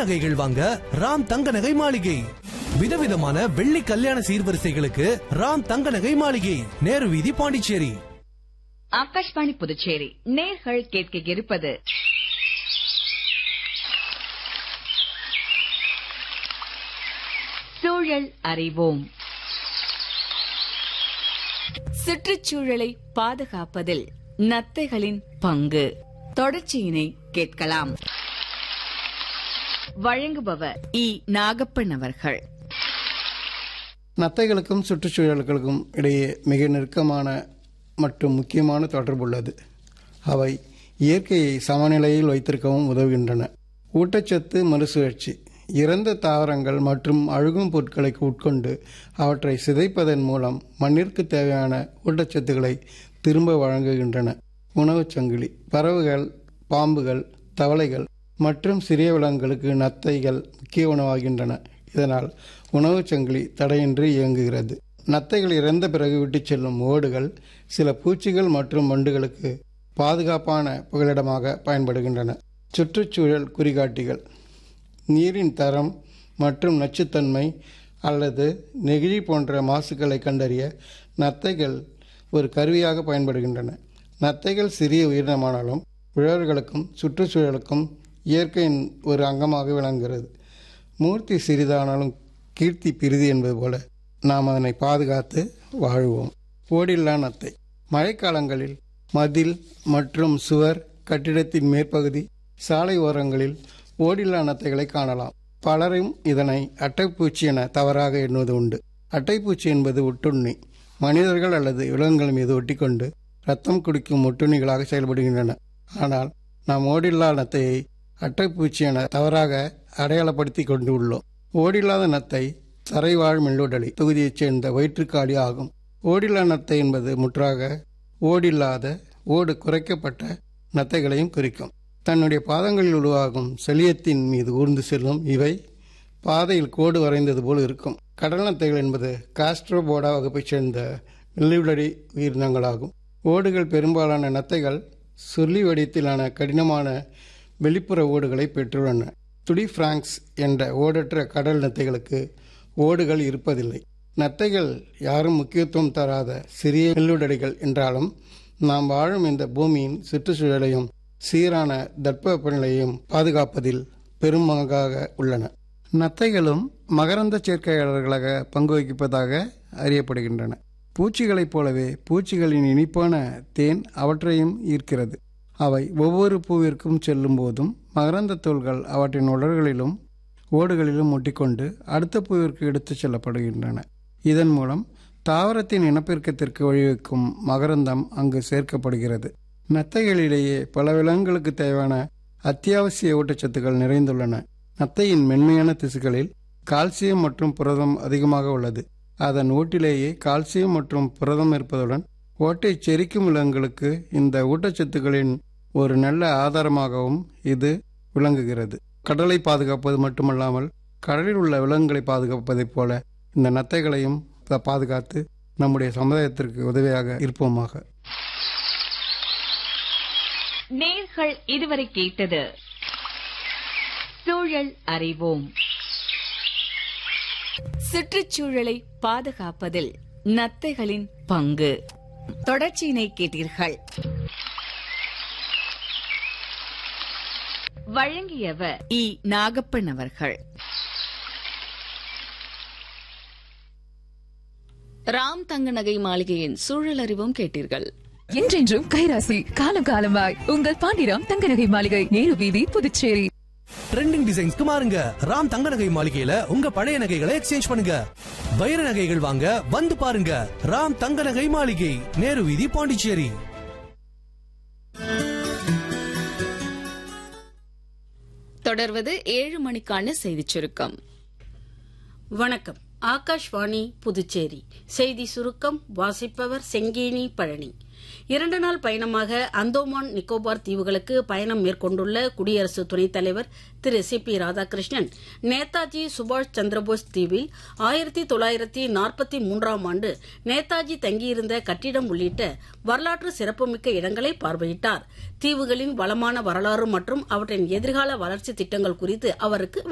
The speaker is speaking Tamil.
நகைகள் வாங்க ராம் தங்க நகை மாளிகை விதவிதமான வெள்ளி கல்யாண சீர்வரிசைகளுக்கு ராம் தங்க நகை மாளிகை நேரு வீதி பாண்டிச்சேரி ஆகாஷ்வாணி புதுச்சேரி நேர்கள் கேட்க இருப்பது சூழல் அறிவோம் சுற்றுச்சூழலை பாதுகாப்பதில் நத்தைகளின் பங்கு தொடர்ச்சியினை கேட்கலாம் வழங்குபவர் இ நாகப்பன் அவர்கள் நத்தைகளுக்கும் சுற்றுச்சூழல்களுக்கும் இடையே மிக நெருக்கமான மற்றும் முக்கியமான தொடர்பு உள்ளது அவை இயற்கையை சமநிலையில் வைத்திருக்கவும் உதவுகின்றன ஊட்டச்சத்து மறுசுழற்சி இறந்த தாவரங்கள் மற்றும் அழுகும் பொருட்களை உட்கொண்டு அவற்றை சிதைப்பதன் மூலம் மண்ணிற்கு தேவையான ஊட்டச்சத்துக்களை திரும்ப வழங்குகின்றன உணவுச் சங்கிலி பறவைகள் பாம்புகள் தவளைகள் மற்றும் சிறிய விலங்குகளுக்கு நத்தைகள் முக்கிய உணவாகின்றன இதனால் உணவுச் சங்கிலி தடையின்றி இயங்குகிறது நத்தைகள் இறந்த பிறகு விட்டுச் செல்லும் ஓடுகள் சில பூச்சிகள் மற்றும் வண்டுகளுக்கு பாதுகாப்பான புகலிடமாக பயன்படுகின்றன சுற்றுச்சூழல் குறிகாட்டிகள் நீரின் தரம் மற்றும் நச்சுத்தன்மை அல்லது நெகிழி போன்ற மாசுக்களை கண்டறிய நத்தைகள் ஒரு கருவியாக பயன்படுகின்றன நத்தைகள் சிறிய உயிரினமானாலும் உழவர்களுக்கும் சுற்றுச்சூழலுக்கும் இயற்கையின் ஒரு அங்கமாக விளங்குகிறது மூர்த்தி சிறிதானாலும் கீர்த்தி பிரிதி என்பது போல நாம் அதனை பாதுகாத்து வாழ்வோம் ஓடில்லா நத்தை மழைக்காலங்களில் மதில் மற்றும் சுவர் கட்டிடத்தின் மேற்பகுதி சாலை ஓரங்களில் ஓடில்லா நத்தைகளை காணலாம் பலரும் இதனை அட்டைப்பூச்சி என தவறாக எண்ணுவது உண்டு அட்டைப்பூச்சி என்பது ஒட்டுண்ணி மனிதர்கள் அல்லது விலங்குகள் மீது ஒட்டிக்கொண்டு ரத்தம் குடிக்கும் ஒட்டுண்ணிகளாக செயல்படுகின்றன ஆனால் நாம் ஓடில்லா நத்தையை அட்டைப்பூச்சி என தவறாக அடையாளப்படுத்தி கொண்டு உள்ளோம் ஓடில்லாத நத்தை தரைவாழ் மெல்லுடலி தொகுதியைச் சேர்ந்த வயிற்றுக்காளி ஆகும் ஓடில்லா நத்தை என்பது முற்றாக ஓடில்லாத ஓடு குறைக்கப்பட்ட நத்தைகளையும் குறிக்கும் தன்னுடைய பாதங்களில் உருவாகும் செலியத்தின் மீது ஊர்ந்து செல்லும் இவை பாதையில் கோடு வரைந்தது போல் இருக்கும் கடல் நத்தைகள் என்பது காஸ்ட்ரோபோடா வகுப்பைச் சேர்ந்த மெல்லுடலி உயிரினங்களாகும் ஓடுகள் பெரும்பாலான நத்தைகள் சொல்லி வடிவத்திலான கடினமான வெளிப்புற ஓடுகளை பெற்றுள்ளன துடி பிராங்க்ஸ் என்ற ஓடற்ற கடல் நத்தைகளுக்கு ஓடுகள் இருப்பதில்லை நத்தைகள் யாரும் முக்கியத்துவம் தராத சிறிய மெல்லுடடிகள் என்றாலும் நாம் வாழும் இந்த பூமியின் சுற்றுச்சூழலையும் சீரான தட்பவெப்பநிலையையும் பாதுகாப்பதில் பெரும் பங்காக உள்ளன நத்தைகளும் மகரந்த சேர்க்கையாளர்களாக பங்கு வகிப்பதாக அறியப்படுகின்றன பூச்சிகளைப் போலவே பூச்சிகளின் இனிப்பான தேன் அவற்றையும் ஈர்க்கிறது அவை ஒவ்வொரு பூவிற்கும் செல்லும் போதும் மகரந்த தோள்கள் அவற்றின் உடல்களிலும் ஓடுகளிலும் ஒட்டிக்கொண்டு அடுத்த பூவிற்கு எடுத்துச் செல்லப்படுகின்றன இதன் மூலம் தாவரத்தின் இனப்பெருக்கத்திற்கு வழிவகுக்கும் மகரந்தம் அங்கு சேர்க்கப்படுகிறது நத்தைகளிலேயே பல விலங்குகளுக்கு தேவையான அத்தியாவசிய ஊட்டச்சத்துக்கள் நிறைந்துள்ளன நத்தையின் மென்மையான திசுக்களில் கால்சியம் மற்றும் புரதம் அதிகமாக உள்ளது அதன் ஓட்டிலேயே கால்சியம் மற்றும் புரதம் இருப்பதுடன் ஓட்டை செரிக்கும் விலங்குகளுக்கு இந்த ஊட்டச்சத்துக்களின் ஒரு நல்ல ஆதாரமாகவும் இது விளங்குகிறது கடலை பாதுகாப்பது மட்டுமல்லாமல் கடலில் உள்ள விலங்குகளை பாதுகாப்பதைப் போல இந்த நத்தைகளையும் பாதுகாத்து நம்முடைய சமுதாயத்திற்கு உதவியாக இருப்போமாக நேர்கள் இதுவரை கேட்டது சூழல் அறிவோம் சுற்றுச்சூழலை பாதுகாப்பதில் நத்தைகளின் பங்கு தொடர்ச்சியினை கேட்டீர்கள் வழங்கியவர் இ நாகப்பன் அவர்கள் ராம் தங்க நகை மாளிகையின் சூழல் அறிவும் கேட்டீர்கள் என்றென்றும் கைராசி காலம் காலமாய் உங்கள் பாண்டிராம் தங்க நகை மாளிகை நேரு வீதி புதுச்சேரி ட்ரெண்டிங் டிசைன்ஸ்க்கு மாறுங்க ராம் தங்க நகை மாளிகையில உங்க பழைய நகைகளை எக்ஸ்சேஞ்ச் பண்ணுங்க வைர நகைகள் வாங்க வந்து பாருங்க ராம் தங்க நகை மாளிகை நேரு வீதி பாண்டிச்சேரி தொடர்வது ஏழு மணிக்கான செய்திச் சுருக்கம் வணக்கம் ஆகாஷ்வாணி புதுச்சேரி செய்தி சுருக்கம் வாசிப்பவர் செங்கேணி பழனி இரண்டு நாள் பயணமாக அந்தோமான் நிக்கோபார் தீவுகளுக்கு பயணம் மேற்கொண்டுள்ள குடியரசு துணைத் தலைவர் திரு சி பி ராதாகிருஷ்ணன் நேதாஜி சுபாஷ் சந்திரபோஸ் தீவில் ஆயிரத்தி தொள்ளாயிரத்தி நாற்பத்தி மூன்றாம் ஆண்டு நேதாஜி தங்கியிருந்த கட்டிடம் உள்ளிட்ட வரலாற்று சிறப்புமிக்க இடங்களை பார்வையிட்டார் தீவுகளின் வளமான வரலாறு மற்றும் அவற்றின் எதிர்கால வளர்ச்சி திட்டங்கள் குறித்து அவருக்கு